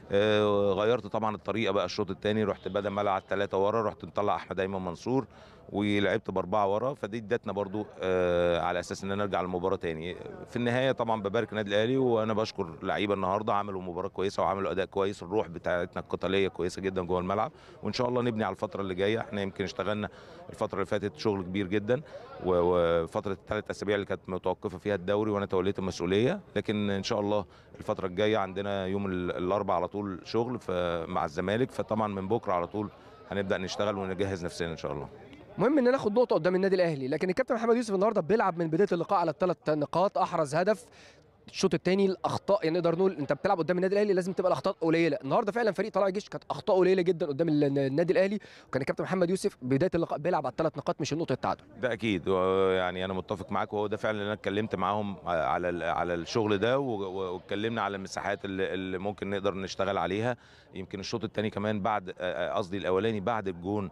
آه، غيرت طبعا الطريقه بقى الشوط الثاني رحت بدل ما العب ثلاثه ورا رحت مطلع احمد ايمن منصور ولعبت باربعه ورا فدي ادتنا برضو آه، على اساس ان نرجع المباراه تاني في النهايه طبعا ببارك النادي الاهلي وانا بشكر لعيبه النهارده عملوا مباراه كويسه وعملوا اداء كويس الروح بتاعتنا القتاليه كويسه جدا جوه الملعب وان شاء الله نبني على الفتره اللي جايه احنا يمكن اشتغلنا الفتره اللي فاتت شغل كبير جدا و- وفتره الثلاث اسابيع اللي كانت متوقفه فيها الدوري وانا توليت المسؤوليه لكن ان شاء الله الفتره الجايه عندنا يوم ال- الاربعاء على طول شغل ف- مع الزمالك فطبعا من بكره على طول هنبدا نشتغل ونجهز نفسنا ان شاء الله مهم ان ناخد نقطه قدام النادي الاهلي لكن الكابتن محمد يوسف النهارده بيلعب من بدايه اللقاء على الثلاث نقاط احرز هدف الشوط الثاني الاخطاء يعني نقدر نقول انت بتلعب قدام النادي الاهلي لازم تبقى الاخطاء قليله النهارده فعلا فريق طلائع الجيش كانت اخطاء قليله جدا قدام ال- النادي الاهلي وكان الكابتن محمد يوسف بدايه اللقاء بيلعب على الثلاث نقاط مش النقطه التعادل ده اكيد و- يعني انا متفق معاك وهو ده فعلا اللي انا اتكلمت معاهم على ال- على الشغل ده و- و- واتكلمنا على المساحات اللي, اللي ممكن نقدر نشتغل عليها يمكن الشوط الثاني كمان بعد آه، قصدي الاولاني بعد الجون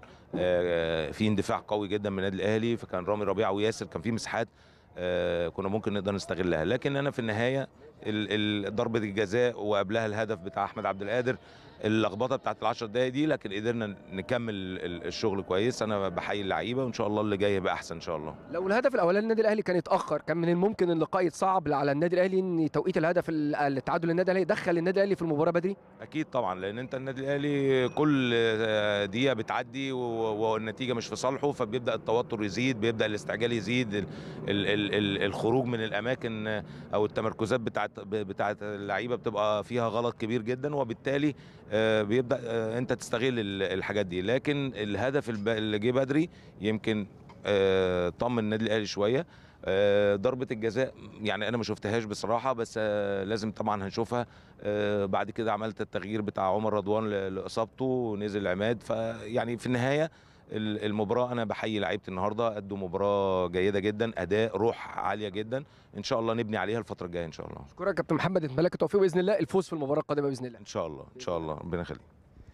آه، في اندفاع قوي جدا من النادي الاهلي فكان رامي ربيعه وياسر كان في مساحات آه، كنا ممكن نقدر نستغلها لكن انا في النهايه ال- ال- ضربه الجزاء وقبلها الهدف بتاع احمد عبد القادر اللخبطه بتاعت العشر دقايق دي لكن قدرنا نكمل ال- الشغل كويس انا بحيي اللعيبه وان شاء الله اللي جاي يبقى احسن ان شاء الله لو الهدف الاولاني النادي الاهلي كان يتاخر كان من الممكن اللقاء يتصعب على النادي الاهلي ان توقيت الهدف ال- التعادل للنادي الاهلي دخل النادي الاهلي في المباراه بدري اكيد طبعا لان انت النادي الاهلي كل آه، دقيقه بتعدي و- والنتيجه مش في صالحه فبيبدا التوتر يزيد بيبدا الاستعجال يزيد ال ال ال ال الخروج من الاماكن آه، او التمركزات بتاعت بتاعت اللعيبه بتبقى فيها غلط كبير جدا وبالتالي آه، بيبدا آه، انت تستغل ال- الحاجات دي لكن الهدف الب- اللي جه بدري يمكن آه، طمن النادي الاهلي شويه آه، ضربه الجزاء يعني انا ما شفتهاش بصراحه بس آه، لازم طبعا هنشوفها آه، بعد كده عملت التغيير بتاع عمر رضوان ل- لاصابته ونزل عماد فيعني في النهايه ال- المباراه انا بحيي لعيبه النهارده ادوا مباراه جيده جدا اداء روح عاليه جدا ان شاء الله نبني عليها الفتره الجايه ان شاء الله اشكرك يا كابتن محمد اتمنى التوفيق باذن الله الفوز في المباراه القادمه باذن الله ان شاء الله ان شاء الله ربنا يخليك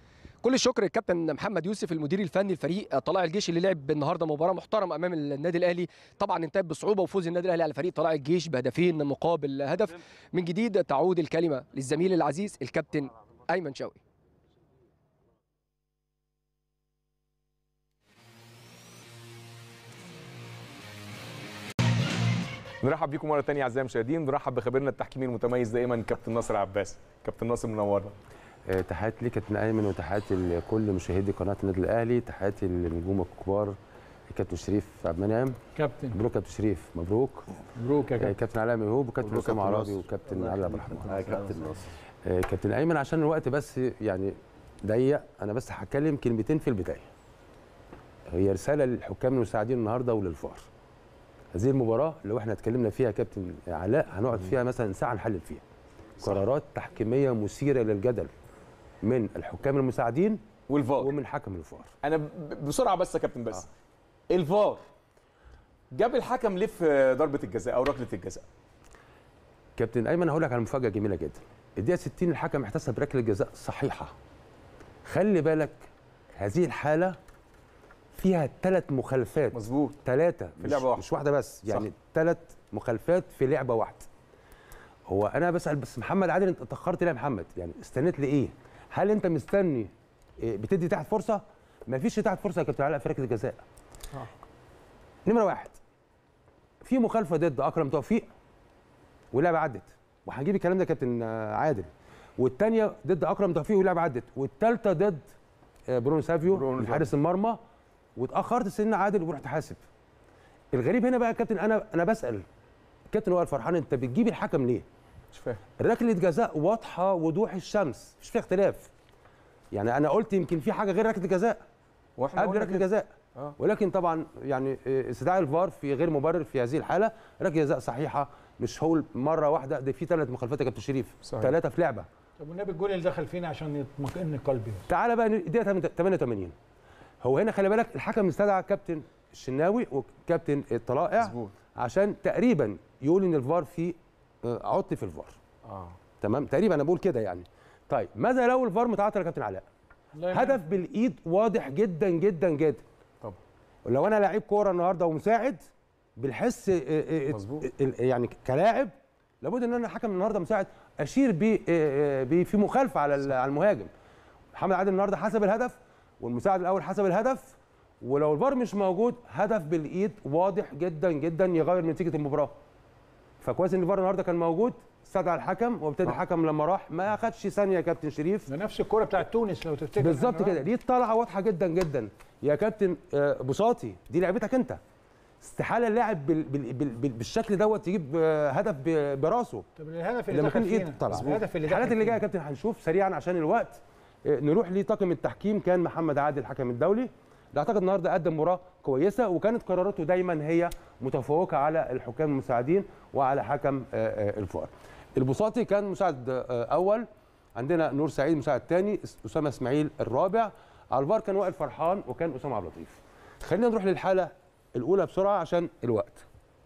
كل الشكر للكابتن محمد يوسف المدير الفني لفريق طلائع الجيش اللي لعب النهارده مباراه محترمه امام النادي الاهلي طبعا انتهت بصعوبه وفوز النادي الاهلي على فريق طلائع الجيش بهدفين مقابل هدف من جديد تعود الكلمه للزميل العزيز الكابتن ايمن شوقي نرحب بيكم مره ثانيه اعزائي المشاهدين نرحب بخبيرنا التحكيمي المتميز دائما كابتن ناصر عباس كابتن ناصر منورنا آه، تحياتي ليك كابتن ايمن وتحياتي لكل مشاهدي قناه النادي الاهلي تحياتي للنجوم الكبار كابتن شريف عبد المنعم كابتن مبروك كابتن شريف مبروك مبروك يا آه، كابتن كابتن علاء ميهوب وكابتن مبروك اسامه كابتن عرابي ناصر. وكابتن علي عبد الرحمن آه، كابتن ناصر آه، كابتن ايمن عشان الوقت بس يعني ضيق انا بس هتكلم كلمتين في البدايه هي رساله للحكام المساعدين النهارده وللفار هذه المباراه لو احنا اتكلمنا فيها يا كابتن علاء هنقعد فيها مثلا ساعه نحلل فيها قرارات تحكيميه مثيره للجدل من الحكام المساعدين والفار ومن حكم الفار انا ب- بسرعه بس يا كابتن بس الفار جاب الحكم ليه في ضربه الجزاء او ركله الجزاء كابتن ايمن هقول لك على مفاجاه جميله جدا الدقيقه 60 الحكم احتسب ركله جزاء صحيحه خلي بالك هذه الحاله فيها ثلاث مخالفات مظبوط ثلاثه في لعبة واحدة. مش واحده بس يعني ثلاث مخالفات في لعبه واحده هو انا بسال بس محمد عادل انت اتاخرت ليه يا محمد يعني استنيت لايه هل انت مستني إيه، بتدي تحت فرصه ما فيش تحت فرصه يا كابتن علاء في ركله الجزاء نمره واحد في مخالفه ضد اكرم توفيق ولعبه عدت وهنجيب الكلام ده يا كابتن آه، عادل والثانيه ضد اكرم توفيق ولعبه عدت والثالثه ضد آه، برونو سافيو برونو من سافيو. حارس المرمى واتاخرت سن عادل ورحت حاسب الغريب هنا بقى يا كابتن انا انا بسال كابتن وائل فرحان انت بتجيب الحكم ليه مش فاهم ركله جزاء واضحه وضوح الشمس مش فيها اختلاف يعني انا قلت يمكن في حاجه غير ركله جزاء واحنا قبل قلنا ركله كده. جزاء آه. ولكن طبعا يعني آه، استدعاء الفار في غير مبرر في هذه الحاله ركله جزاء صحيحه مش هقول مره واحده ده في ثلاث مخالفات يا كابتن شريف صحيح. ثلاثه في لعبه طب والنبي الجول اللي دخل فينا عشان يطمئن قلبي تعالى بقى الدقيقه 88 هو هنا خلي بالك الحكم استدعى كابتن الشناوي وكابتن الطلائع مظبوط عشان تقريبا يقول ان الفار في آه، عطل في الفار اه تمام تقريبا انا بقول كده يعني طيب ماذا لو الفار متعطل يا كابتن علاء هدف بالايد واضح جدا جدا جدا طبعا. ولو انا لعيب كوره النهارده ومساعد بالحس آه، آه، مظبوط. ال- يعني كلاعب لابد ان انا حكم النهارده مساعد اشير ب ب- في مخالفه على ال- على المهاجم محمد عادل النهارده حسب الهدف والمساعد الاول حسب الهدف ولو الفار مش موجود هدف بالايد واضح جدا جدا يغير من نتيجه المباراه فكويس ان الفار النهارده كان موجود استدعى الحكم وابتدى الحكم لما راح ما اخدش ثانيه يا كابتن شريف ده نفس الكرة بتاعت تونس لو تفتكر بالظبط إحنا كده دي طالعه واضحه جدا جدا يا كابتن آه، بساطي دي لعبتك انت استحاله اللاعب بال بال بال بال بالشكل دوت يجيب آه، هدف ب- براسه طب الهدف اللي لما دخل كان فينا ايد طلع الهدف اللي الحالات دخل اللي جايه يا فينا. كابتن هنشوف سريعا عشان الوقت آه، نروح لطاقم التحكيم كان محمد عادل الحكم الدولي اللي اعتقد النهارده قدم مباراه كويسه وكانت قراراته دايما هي متفوقه على الحكام المساعدين وعلى حكم آه، آه، الفار البساطي كان مساعد آه، اول عندنا نور سعيد مساعد ثاني اسامه اسماعيل الرابع على الفار كان وائل فرحان وكان اسامه عبد اللطيف خلينا نروح للحاله الاولى بسرعه عشان الوقت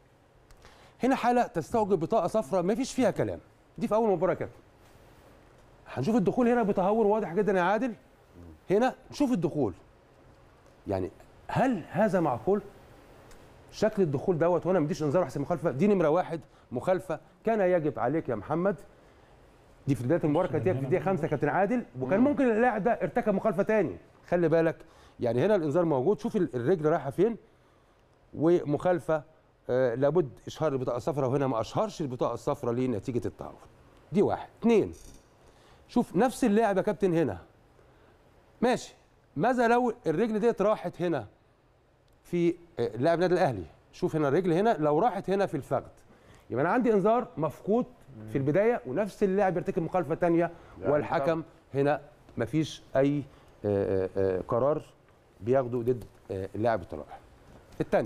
هنا حاله تستوجب بطاقه صفراء ما فيش فيها كلام دي في اول مباراه كده هنشوف الدخول هنا بتهور واضح جدا يا عادل هنا شوف الدخول يعني هل هذا معقول شكل الدخول دوت وانا ما مديش انذار احسن مخالفه دي نمره واحد مخالفه كان يجب عليك يا محمد دي في بدايه المباراه كانت هي في الدقيقه خمسه كابتن عادل وكان ممكن اللاعب ده ارتكب مخالفه تاني خلي بالك يعني هنا الانذار موجود شوف ال- الرجل رايحه فين ومخالفه آه لابد اشهار البطاقه الصفراء وهنا ما اشهرش البطاقه الصفراء لنتيجه التعاون دي واحد اثنين شوف نفس اللاعب يا كابتن هنا ماشي ماذا لو الرجل ديت راحت هنا في آه، لاعب النادي الاهلي شوف هنا الرجل هنا لو راحت هنا في الفخذ يبقى انا عندي انذار مفقود في البدايه ونفس اللاعب يرتكب مخالفه ثانيه والحكم هنا مفيش اي آه، آه، قرار بياخده ضد آه، اللاعب الطلائع الثاني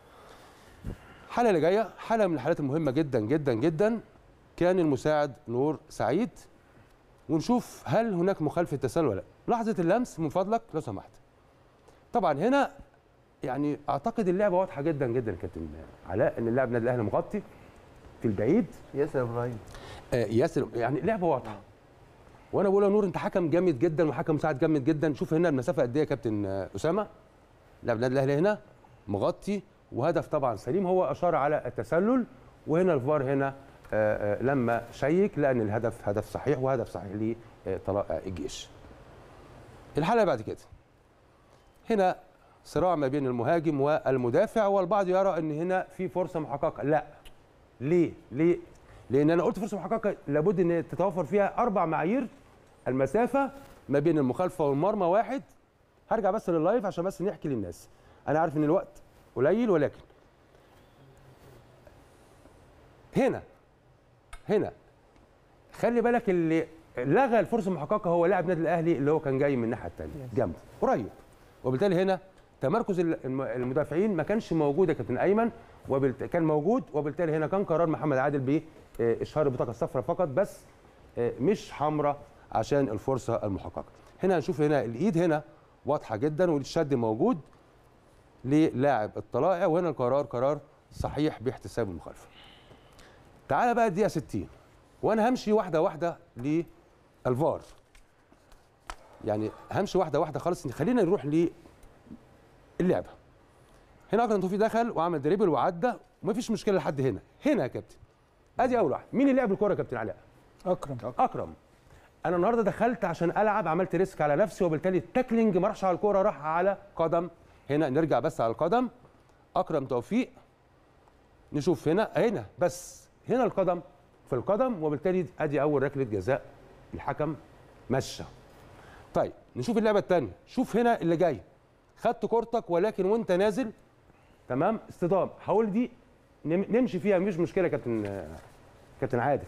الحاله اللي جايه حاله من الحالات المهمه جدا جدا جدا كان المساعد نور سعيد ونشوف هل هناك مخالفه تسلل ولا لا لحظه اللمس من فضلك لو سمحت طبعا هنا يعني اعتقد اللعبه واضحه جدا جدا يا كابتن علاء ان اللاعب النادي الاهلي مغطي في البعيد ياسر ابراهيم آه ياسر يعني لعبه واضحه وانا بقول يا نور انت حكم جامد جدا وحكم مساعد جامد جدا شوف هنا المسافه قد ايه يا كابتن آه، اسامه لاعب النادي الاهلي هنا مغطي وهدف طبعا سليم هو اشار على التسلل وهنا الفار هنا آه، آه، لما شيك لان الهدف هدف صحيح وهدف صحيح لطلائع الجيش الحاله بعد كده هنا صراع ما بين المهاجم والمدافع والبعض يرى ان هنا في فرصه محققه لا ليه ليه لان انا قلت فرصه محققه لابد ان تتوفر فيها اربع معايير المسافه ما بين المخالفه والمرمى واحد هرجع بس لللايف عشان بس نحكي للناس انا عارف ان الوقت قليل ولكن هنا هنا خلي بالك اللي لغى الفرصه المحققه هو لاعب النادي الاهلي اللي هو كان جاي من الناحيه الثانيه جنبه قريب وبالتالي هنا تمركز ال- الم- المدافعين ما كانش موجود يا كابتن ايمن وبالت... كان موجود وبالتالي هنا كان قرار محمد عادل باشهار البطاقه الصفراء فقط بس آه، مش حمراء عشان الفرصه المحققه هنا هنشوف هنا الايد هنا واضحه جدا والشد موجود للاعب الطلائع وهنا القرار قرار صحيح باحتساب المخالفه تعالى بقى الدقيقه 60 وانا همشي واحده واحده للفار يعني همشي واحده واحده خالص خلينا نروح للعبه هنا اكرم توفيق دخل وعمل دريبل وعدى ومفيش مشكله لحد هنا هنا يا كابتن ادي اول واحد مين اللي لعب الكوره يا كابتن علاء اكرم اكرم انا النهارده دخلت عشان العب عملت ريسك على نفسي وبالتالي التاكلينج ما راحش على الكوره راح على قدم هنا نرجع بس على القدم اكرم توفيق نشوف هنا هنا بس هنا القدم في القدم وبالتالي ادي اول ركله جزاء الحكم مشى طيب نشوف اللعبه الثانيه شوف هنا اللي جاي خدت كورتك ولكن وانت نازل تمام اصطدام حاول دي نم- نمشي فيها مش مشكله يا كابتن كابتن عادل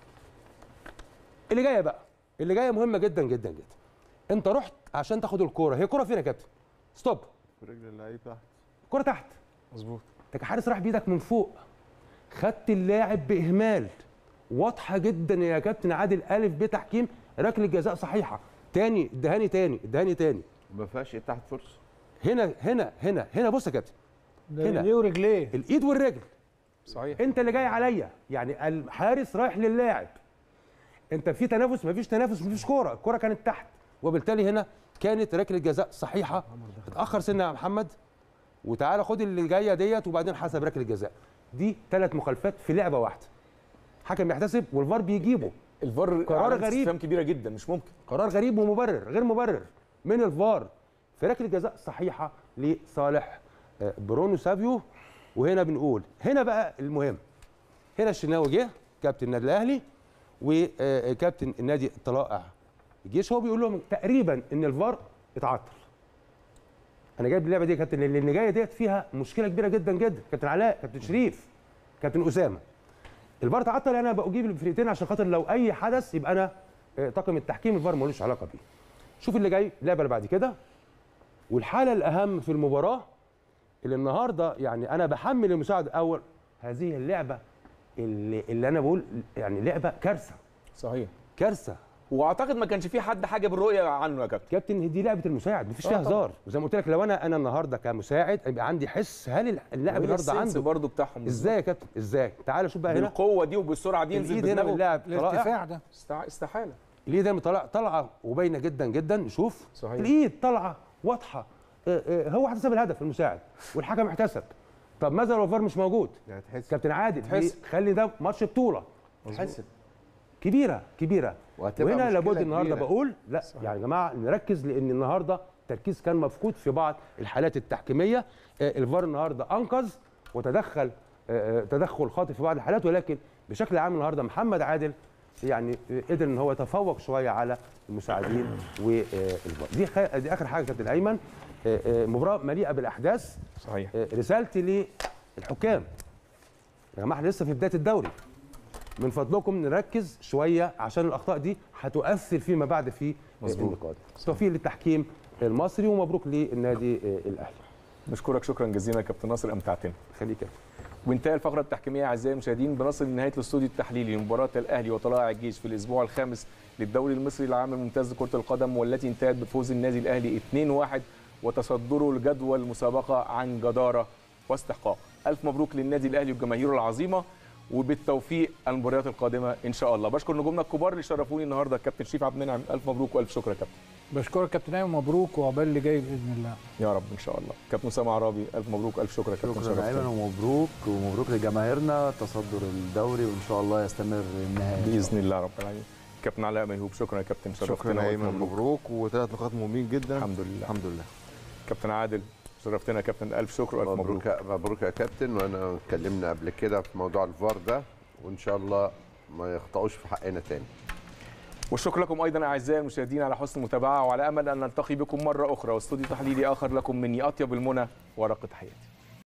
اللي جايه بقى اللي جايه مهمه جدا جدا جدا انت رحت عشان تاخد الكوره هي الكوره فين يا كابتن ستوب رجل اللعيب تحت الكوره تحت مظبوط انت كحارس راح بايدك من فوق خدت اللاعب باهمال واضحه جدا يا كابتن عادل الف بتحكيم ركله جزاء صحيحه تاني ادهاني تاني ادهاني تاني ما فيهاش تحت فرصه هنا هنا هنا هنا بص يا كابتن ده هنا. رجليه ورجليه الايد والرجل صحيح انت اللي جاي عليا يعني الحارس رايح للاعب انت في تنافس مفيش تنافس مفيش كوره الكوره كانت تحت وبالتالي هنا كانت ركله جزاء صحيحه اتاخر سنه يا محمد وتعالى خد اللي جايه ديت وبعدين حسب ركله جزاء دي ثلاث مخالفات في لعبه واحده حكم بيحتسب والفار بيجيبه الفار قرار علامة غريب. استفهام كبيره جدا مش ممكن قرار غريب ومبرر غير مبرر من الفار في ركله جزاء صحيحه لصالح آه، برونو سافيو وهنا بنقول هنا بقى المهم هنا الشناوي جه كابتن النادي الاهلي وكابتن النادي الطلائع الجيش هو بيقول لهم تقريبا ان الفار اتعطل انا جايب اللعبه دي يا كابتن لان اللي جايه ديت فيها مشكله كبيره جدا جدا كابتن علاء كابتن شريف كابتن اسامه الفار تعطل انا بجيب الفرقتين عشان خاطر لو اي حدث يبقى انا آه، طاقم التحكيم الفار ملوش علاقه بيه شوف اللي جاي اللعبه اللي بعد كده والحاله الاهم في المباراه اللي النهارده يعني انا بحمل المساعد اول هذه اللعبه اللي, اللي انا بقول يعني لعبه كارثه صحيح كارثه واعتقد ما كانش في حد حاجه بالرؤيه عنه يا كابتن كابتن دي لعبه المساعد مفيش آه فيها طبعاً. هزار وزي ما قلت لك لو انا انا النهارده كمساعد يبقى عندي حس هل اللاعب وهي النهارده السنس عنده برضه بتاعهم ازاي يا كابتن ازاي تعال شوف بقى هنا بالقوه دي وبالسرعه دي ينزل الايد هنا بدماغه باللاعب طلائع الارتفاع ده استع- استحاله الايد هنا طالعه طالعه وباينه جدا جدا نشوف صحيح. الايد طالعه واضحه آه، آه، هو احتسب الهدف المساعد والحكم احتسب طب ماذا لو الفار مش موجود يعني تحس كابتن عادل تحس. دي- خلي ده ماتش بطوله تحس كبيره كبيره وهتبقى وهنا مشكلة لابد النهارده كبيرة. بقول لا صحيح. يعني يا جماعه نركز لان النهارده التركيز كان مفقود في بعض الحالات التحكيميه آه، الفار النهارده انقذ وتدخل آه، آه، تدخل خاطئ في بعض الحالات ولكن بشكل عام النهارده محمد عادل يعني آه، قدر ان هو يتفوق شويه على المساعدين والفار دي خ- دي اخر حاجه كابتن ايمن آه، آه، مباراه مليئه بالاحداث صحيح آه، رسالتي للحكام يا جماعه احنا لسه في بدايه الدوري من فضلكم نركز شويه عشان الاخطاء دي هتؤثر فيما بعد في مظبوط. النقاط توفيق للتحكيم المصري ومبروك للنادي آه، الاهلي بشكرك شكرا جزيلا يا كابتن ناصر امتعتنا خليك يا وانتهى الفقره التحكيميه اعزائي المشاهدين بنصل لنهايه الاستوديو التحليلي لمباراه الاهلي وطلائع الجيش في الاسبوع الخامس للدوري المصري العام الممتاز لكره القدم والتي انتهت بفوز النادي الاهلي 2-1 وتصدره لجدول المسابقه عن جداره واستحقاق الف مبروك للنادي الاهلي وجماهيره العظيمه وبالتوفيق المباريات القادمه ان شاء الله بشكر نجومنا الكبار اللي شرفوني النهارده كابتن شريف عبد المنعم الف مبروك والف شكر يا كابتن بشكرك كابتن ايمن مبروك وعقبال اللي جاي باذن الله يا رب ان شاء الله كابتن اسامه عرابي الف مبروك الف شكر يا كابتن شكرا شرفتني. ايمن ومبروك ومبروك لجماهيرنا تصدر الدوري وان شاء الله يستمر النهائي باذن الله رب العالمين كابتن علاء ميهوب شكرا يا كابتن شرفتنا شكرا وألف يا ايمن مبروك. مبروك وثلاث نقاط مهمين جدا الحمد لله الحمد لله كابتن عادل شرفتنا يا كابتن الف شكر والف مبروك مبروك مبروك يا كابتن وانا اتكلمنا قبل كده في موضوع الفار ده وان شاء الله ما يخطئوش في حقنا تاني والشكر لكم ايضا اعزائي المشاهدين على حسن المتابعه وعلى امل ان نلتقي بكم مره اخرى واستوديو تحليلي اخر لكم مني اطيب المنى ورقه تحياتي